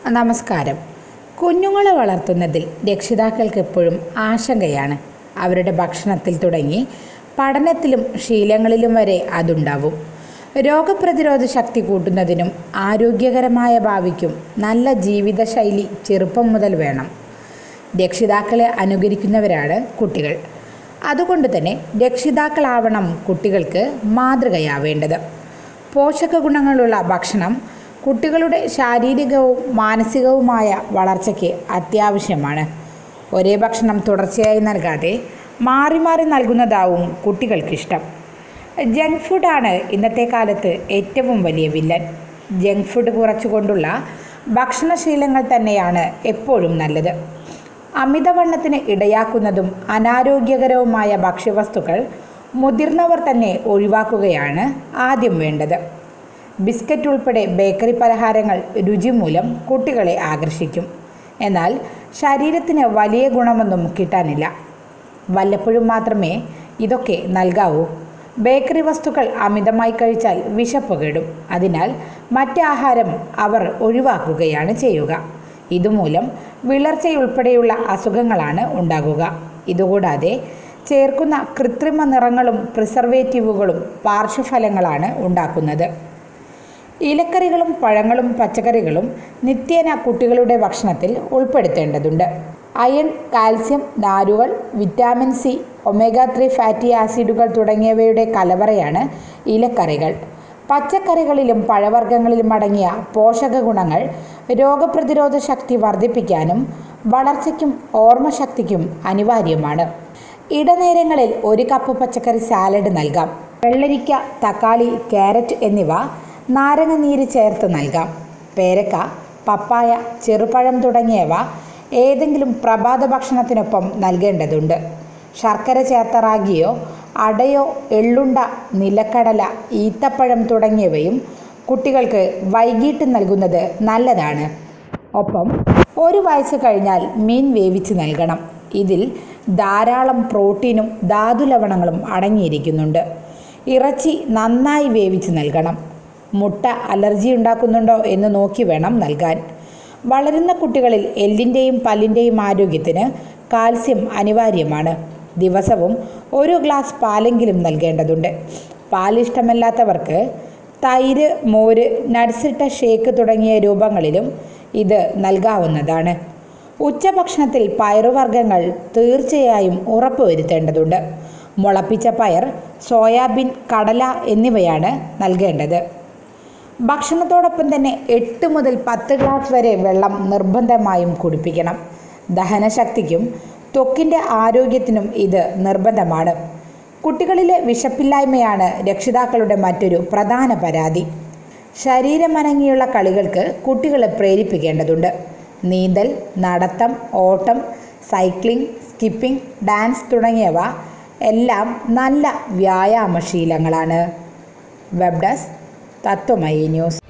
നമസ്കാരം കുഞ്ഞുങ്ങളെ വളർത്തുന്നതിൽ രക്ഷിതാക്കൾക്ക് എപ്പോഴും ആശങ്കയാണ് അവരുടെ ഭക്ഷണത്തിൽ തുടങ്ങി പഠനത്തിലും ശീലങ്ങളിലും വരെ അതുണ്ടാവും രോഗപ്രതിരോധ ശക്തി കൂട്ടുന്നതിനും ആരോഗ്യകരമായ ഭാവിക്കും നല്ല ജീവിതശൈലി ചെറുപ്പം മുതൽ വേണം രക്ഷിതാക്കളെ അനുകരിക്കുന്നവരാണ് കുട്ടികൾ അതുകൊണ്ട് തന്നെ രക്ഷിതാക്കളാവണം കുട്ടികൾക്ക് മാതൃകയാവേണ്ടത് പോഷക ഗുണങ്ങളുള്ള ഭക്ഷണം കുട്ടികളുടെ ശാരീരികവും മാനസികവുമായ വളർച്ചയ്ക്ക് അത്യാവശ്യമാണ് ഒരേ ഭക്ഷണം തുടർച്ചയായി നൽകാതെ മാറി മാറി നൽകുന്നതാവും കുട്ടികൾക്കിഷ്ടം ജങ്ക് ഫുഡാണ് ഇന്നത്തെ കാലത്ത് ഏറ്റവും വലിയ വില്ലൻ ജങ്ക് ഫുഡ് കുറച്ചുകൊണ്ടുള്ള ഭക്ഷണശീലങ്ങൾ തന്നെയാണ് എപ്പോഴും നല്ലത് അമിതവണ്ണത്തിന് ഇടയാക്കുന്നതും അനാരോഗ്യകരവുമായ ഭക്ഷ്യവസ്തുക്കൾ മുതിർന്നവർ തന്നെ ഒഴിവാക്കുകയാണ് ആദ്യം വേണ്ടത് ബിസ്ക്കറ്റ് ഉൾപ്പെടെ ബേക്കറി പലഹാരങ്ങൾ രുചി മൂലം കുട്ടികളെ ആകർഷിക്കും എന്നാൽ ശരീരത്തിന് വലിയ ഗുണമൊന്നും കിട്ടാനില്ല വല്ലപ്പോഴും മാത്രമേ ഇതൊക്കെ നൽകാവൂ ബേക്കറി വസ്തുക്കൾ അമിതമായി കഴിച്ചാൽ വിശപ്പ് കെടും അതിനാൽ മറ്റ് ആഹാരം അവർ ഒഴിവാക്കുകയാണ് ചെയ്യുക ഇതുമൂലം വിളർച്ചയുൾപ്പെടെയുള്ള അസുഖങ്ങളാണ് ഉണ്ടാകുക ഇതുകൂടാതെ ചേർക്കുന്ന കൃത്രിമ നിറങ്ങളും പ്രിസർവേറ്റീവുകളും പാർശ്വഫലങ്ങളാണ് ഉണ്ടാക്കുന്നത് ഇലക്കറികളും പഴങ്ങളും പച്ചക്കറികളും നിത്യേന കുട്ടികളുടെ ഭക്ഷണത്തിൽ ഉൾപ്പെടുത്തേണ്ടതുണ്ട് അയൺ കാൽസ്യം നാരുകൾ vitamin C omega three fatty ആസിഡുകൾ തുടങ്ങിയവയുടെ കലവറയാണ് ഇലക്കറികൾ പച്ചക്കറികളിലും പഴവർഗ്ഗങ്ങളിലും അടങ്ങിയ പോഷക ഗുണങ്ങൾ രോഗപ്രതിരോധ ശക്തി വർദ്ധിപ്പിക്കാനും വളർച്ചയ്ക്കും ഓർമ്മശക്തിക്കും അനിവാര്യമാണ് ഇടനേരങ്ങളിൽ ഒരു കപ്പ് പച്ചക്കറി സാലഡ് നൽകാം വെള്ളരിക്ക തക്കാളി ക്യാരറ്റ് എന്നിവ നാരങ്ങ നീര് ചേർത്ത് നൽകാം പേരക്ക പപ്പായ ചെറുപഴം തുടങ്ങിയവ ഏതെങ്കിലും പ്രഭാത ഭക്ഷണത്തിനൊപ്പം നൽകേണ്ടതുണ്ട് ശർക്കര ചേർത്ത റാഗിയോ അടയോ എള്ളുണ്ട നിലക്കടല ഈത്തപ്പഴം തുടങ്ങിയവയും കുട്ടികൾക്ക് വൈകിട്ട് നൽകുന്നത് നല്ലതാണ് ഒപ്പം ഒരു വയസ്സ് കഴിഞ്ഞാൽ മീൻ വേവിച്ച് നൽകണം ഇതിൽ ധാരാളം പ്രോട്ടീനും ധാതുലവണങ്ങളും അടങ്ങിയിരിക്കുന്നുണ്ട് ഇറച്ചി നന്നായി വേവിച്ച് നൽകണം മുട്ട അലർജി ഉണ്ടാക്കുന്നുണ്ടോ എന്ന് നോക്കി വേണം നൽകാൻ വളരുന്ന കുട്ടികളിൽ എല്ലിൻ്റെയും പല്ലിൻ്റെയും ആരോഗ്യത്തിന് കാൽസ്യം അനിവാര്യമാണ് ദിവസവും ഒരു ഗ്ലാസ് പാലെങ്കിലും നൽകേണ്ടതുണ്ട് പാലിഷ്ടമല്ലാത്തവർക്ക് തൈര് മോര് നട്സിട്ട ഷേക്ക് തുടങ്ങിയ രൂപങ്ങളിലും ഇത് നൽകാവുന്നതാണ് ഉച്ചഭക്ഷണത്തിൽ പയറുവർഗ്ഗങ്ങൾ തീർച്ചയായും ഉറപ്പുവരുത്തേണ്ടതുണ്ട് മുളപ്പിച്ച പയർ സോയാബീൻ കടല എന്നിവയാണ് നൽകേണ്ടത് ഭക്ഷണത്തോടൊപ്പം തന്നെ എട്ട് മുതൽ പത്ത് ഗ്ലാസ് വരെ വെള്ളം നിർബന്ധമായും കുടിപ്പിക്കണം ദഹനശക്തിക്കും ത്വക്കിൻ്റെ ആരോഗ്യത്തിനും ഇത് നിർബന്ധമാണ് കുട്ടികളിലെ വിശപ്പില്ലായ്മയാണ് രക്ഷിതാക്കളുടെ മറ്റൊരു പ്രധാന പരാതി ശരീരമനങ്ങിയുള്ള കളികൾക്ക് കുട്ടികളെ പ്രേരിപ്പിക്കേണ്ടതുണ്ട് നീന്തൽ നടത്തം ഓട്ടം സൈക്ലിംഗ് സ്കിപ്പിംഗ് ഡാൻസ് തുടങ്ങിയവ എല്ലാം നല്ല വ്യായാമശീലങ്ങളാണ് വെബ് ഡെസ്ക് തത്വമയി ന്യൂസ്